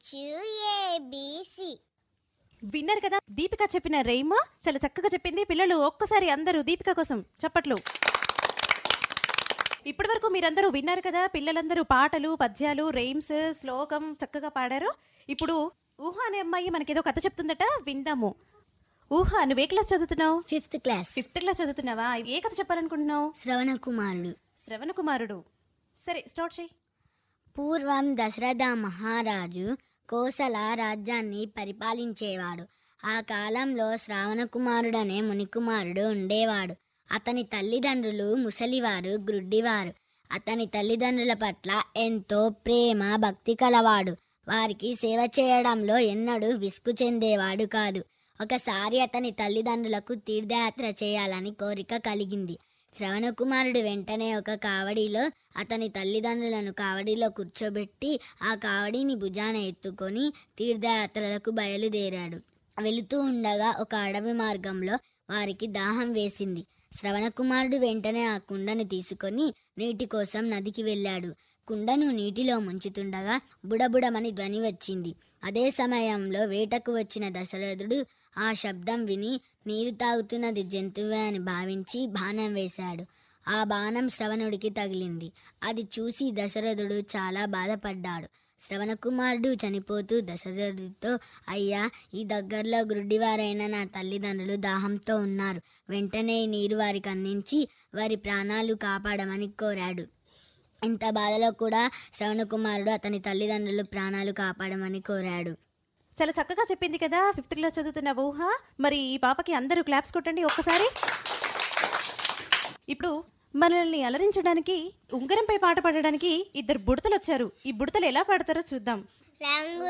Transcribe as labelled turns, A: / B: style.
A: you ABC
B: విన్నారు కదా దీపిక చెప్పిన రైమ్ చాలా చక్కగా చెప్పింది పిల్లలు ఒక్కసారి అందరూ దీపిక కోసం చప్పట్లు ఇప్పటి వరకు మీరందరూ విన్నారు కదా పిల్లలందరూ పాటలు పద్యాలు రైమ్స్ శ్లోకం చక్కగా పాడారు ఇప్పుడు ఊహ అనే అమ్మాయి మనకేదో కథ చెప్తుందట విందాము ఊహ నువ్వు ఏ క్లాస్ చదువుతున్నావు
A: ఫిఫ్త్ క్లాస్
B: ఫిఫ్త్ క్లాస్ చదువుతున్నావా ఏ కథ చెప్పాలనుకుంటున్నావు
A: శ్రవణ కుమారుడు
B: శ్రవణ కుమారుడు సరే స్టార్ట్ చేయి
A: పూర్వం దశరథ మహారాజు కోసల రాజ్యాన్ని పరిపాలించేవాడు ఆ కాలంలో శ్రావణ కుమారుడనే మునికుమారుడు ఉండేవాడు అతని తల్లిదండ్రులు ముసలివారు గ్రుడ్డివారు అతని తల్లిదండ్రుల పట్ల ఎంతో ప్రేమ భక్తి కలవాడు వారికి సేవ చేయడంలో ఎన్నడూ విసుగు చెందేవాడు కాదు ఒకసారి అతని తల్లిదండ్రులకు తీర్థయాత్ర చేయాలని కోరిక కలిగింది శ్రవణ కుమారుడు వెంటనే ఒక కావడిలో అతని తల్లిదండ్రులను కావడిలో కూర్చోబెట్టి ఆ కావడిని భుజాన ఎత్తుకొని తీర్థయాత్రలకు బయలుదేరాడు వెళుతూ ఉండగా ఒక అడవి మార్గంలో వారికి దాహం వేసింది శ్రవణ కుమారుడు వెంటనే ఆ కుండను తీసుకొని నీటి కోసం నదికి వెళ్ళాడు కుండను నీటిలో ముంచుతుండగా బుడబుడమని ధ్వని వచ్చింది అదే సమయంలో వేటకు వచ్చిన దశరథుడు ఆ శబ్దం విని నీరు తాగుతున్నది జంతువే అని భావించి బాణం వేశాడు ఆ బాణం శ్రవణుడికి తగిలింది అది చూసి దశరథుడు చాలా బాధపడ్డాడు శ్రవణకుమారుడు చనిపోతూ దశరథుడితో అయ్యా ఈ దగ్గరలో గురుడివారైన నా తల్లిదండ్రులు దాహంతో ఉన్నారు వెంటనే ఈ నీరు వారికి అందించి వారి ప్రాణాలు కాపాడమని కోరాడు ఇంత బాధలో కూడా శ్రవణకుమారుడు అతని తల్లిదండ్రులు ప్రాణాలు కాపాడమని కోరాడు
B: చాలా చక్కగా చెప్పింది కదా ఫిఫ్త్ క్లాస్ చదువుతున్న ఊహ మరి ఈ పాపకి అందరూ క్లాప్స్ కొట్టండి ఒక్కసారి ఇప్పుడు మనల్ని అలరించడానికి ఉంగరంపై పాట పాడడానికి ఇద్దరు బుడతలు వచ్చారు ఈ బుడతలు ఎలా పాడతారో చూద్దాం
A: రంగు